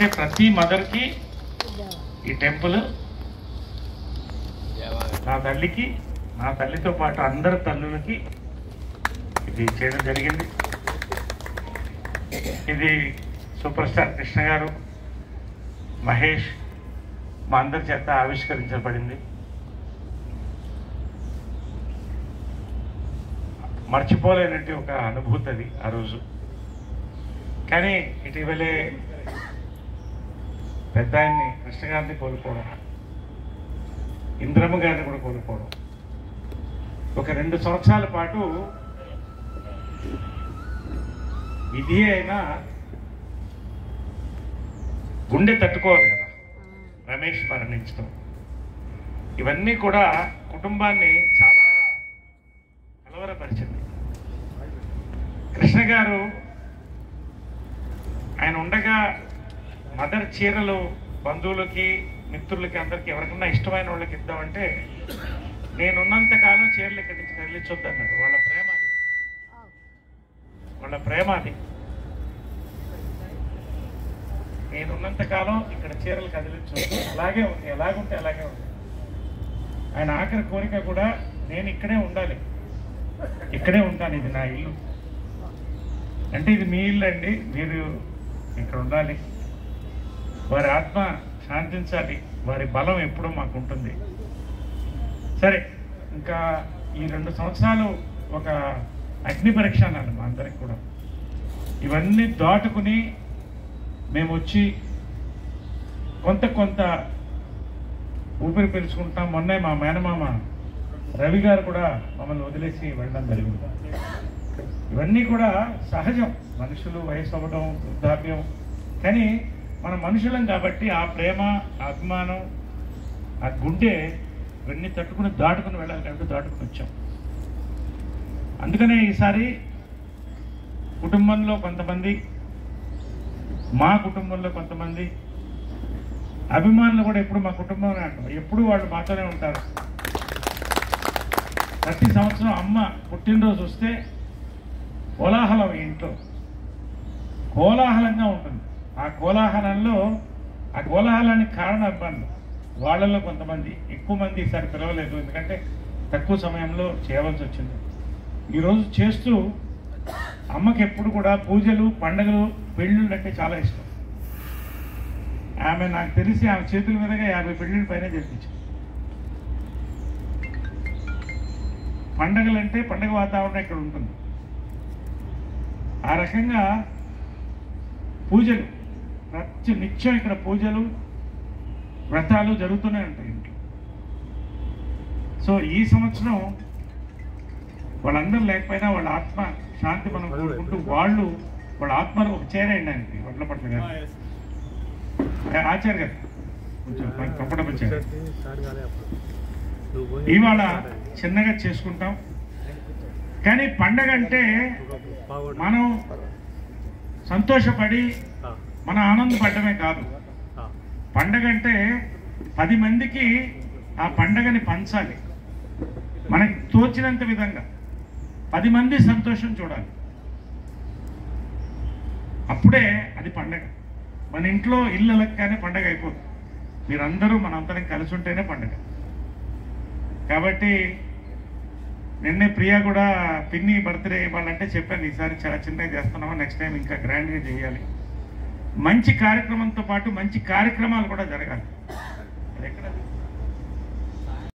అంటే ప్రతి మదర్కి ఈ టెంపుల్ నా తల్లికి నా తల్లితో పాటు అందరి తల్లులకి ఇది చేయడం జరిగింది ఇది సూపర్ స్టార్ కృష్ణ గారు మహేష్ మా అందరి చేత ఆవిష్కరించబడింది మర్చిపోలేనట్టు ఒక అనుభూతి అది ఆ రోజు కానీ ఇటీవలే పెద్ద ఆయన్ని కృష్ణ గారిని కోల్పోవడం ఇంద్రమ్మ గారిని కూడా కోల్పోవడం ఒక రెండు సంవత్సరాల పాటు ఇది అయినా గుండె తట్టుకోవాలి కదా రమేష్ మరణించడం ఇవన్నీ కూడా కుటుంబాన్ని చాలా కలవరపరిచింది కృష్ణ గారు ఆయన ఉండగా మదర్ చీరలు బంధువులకి మిత్రులకి అందరికి ఎవరికన్నా ఇష్టమైన వాళ్ళకి ఇద్దామంటే నేనున్నంత కాలం చీరలు ఇక్కడి నుంచి కదిలించొద్దు అన్నాడు వాళ్ళ ప్రేమ అది వాళ్ళ ప్రేమ అది నేనున్నంత కాలం ఇక్కడ చీరలు కదిలించొద్దు అలాగే ఉంది ఎలాగుంటే అలాగే ఉంది ఆయన ఆఖరి కోరిక కూడా నేను ఇక్కడే ఉండాలి ఇక్కడే ఉంటాను ఇది నా ఇల్లు అంటే ఇది మీ ఇల్లు అండి మీరు ఇక్కడ ఉండాలి వారి ఆత్మ శాంతించాలి వారి బలం ఎప్పుడూ మాకు ఉంటుంది సరే ఇంకా ఈ రెండు సంవత్సరాలు ఒక అగ్ని పరీక్ష అన్నాడు మా అందరికి కూడా ఇవన్నీ దాటుకుని మేము వచ్చి కొంత కొంత ఊపిరి పీల్చుకుంటాం మొన్నే మా మేనమామ రవి గారు కూడా మమ్మల్ని వదిలేసి వెళ్ళడం జరిగింది ఇవన్నీ కూడా సహజం మనుషులు వయసు అవ్వడం వృద్ధాప్యం కానీ మన మనుషులం కాబట్టి ఆ ప్రేమ ఆ అభిమానం ఆ గుండె ఇవన్నీ తట్టుకుని దాటుకుని వెళ్ళాలి కాబట్టి దాటుకుని వచ్చాం అందుకనే ఈసారి కుటుంబంలో కొంతమంది మా కుటుంబంలో కొంతమంది అభిమానులు కూడా ఎప్పుడు మా కుటుంబంలో అంటాం ఎప్పుడు వాళ్ళు మాతోనే ఉంటారు ప్రతి సంవత్సరం అమ్మ పుట్టినరోజు వస్తే కోలాహలం ఇంట్లో కోలాహలంగా ఉంటుంది ఆ కోలాహలంలో ఆ కోలాహలానికి కారణం అభిమానులు వాళ్ళలో కొంతమంది ఎక్కువ మంది ఈసారి పిలవలేదు ఎందుకంటే తక్కువ సమయంలో చేయవలసి వచ్చింది ఈరోజు చేస్తూ అమ్మకి ఎప్పుడు కూడా పూజలు పండుగలు పెళ్ళిళ్ళు అంటే చాలా ఇష్టం ఆమె నాకు తెలిసి ఆమె చేతుల మీదుగా యాభై పెళ్ళిళ్ళ పైన జరిపించింది పండగలంటే పండగ వాతావరణం ఇక్కడ ఉంటుంది ఆ రకంగా పూజలు ప్రతి నిత్యం ఇక్కడ పూజలు వ్రతాలు జరుగుతూనే ఉంటాయి ఇంట్లో సో ఈ సంవత్సరం వాళ్ళందరూ లేకపోయినా వాళ్ళ ఆత్మ శాంతి మనం కోరుకుంటూ వాళ్ళు వాళ్ళ ఆత్మను ఒక చేరేయండి ఆయనకి వడ్ల పట్ల గారు ఆచార్య గారు కొంచెం కప్పడం వచ్చారు ఇవాళ చిన్నగా చేసుకుంటాం కానీ పండగ అంటే మనం సంతోషపడి మన ఆనందపడమే కాదు పండగ అంటే పది మందికి ఆ పండగని పంచాలి మనకి తోచినంత విధంగా పది మంది సంతోషం చూడాలి అప్పుడే అది పండగ మన ఇంట్లో ఇల్లు లెక్కనే పండగ అయిపోతుంది మీరందరూ మనందరం కలిసి ఉంటేనే పండగ కాబట్టి నిన్నే ప్రియా కూడా పిన్ని బర్త్డే ఇవ్వాలంటే చెప్పాను ఈసారి చాలా చిన్నగా చేస్తున్నాము నెక్స్ట్ టైం ఇంకా గ్రాండ్గా చేయాలి మంచి కార్యక్రమంతో పాటు మంచి కార్యక్రమాలు కూడా జరగాలి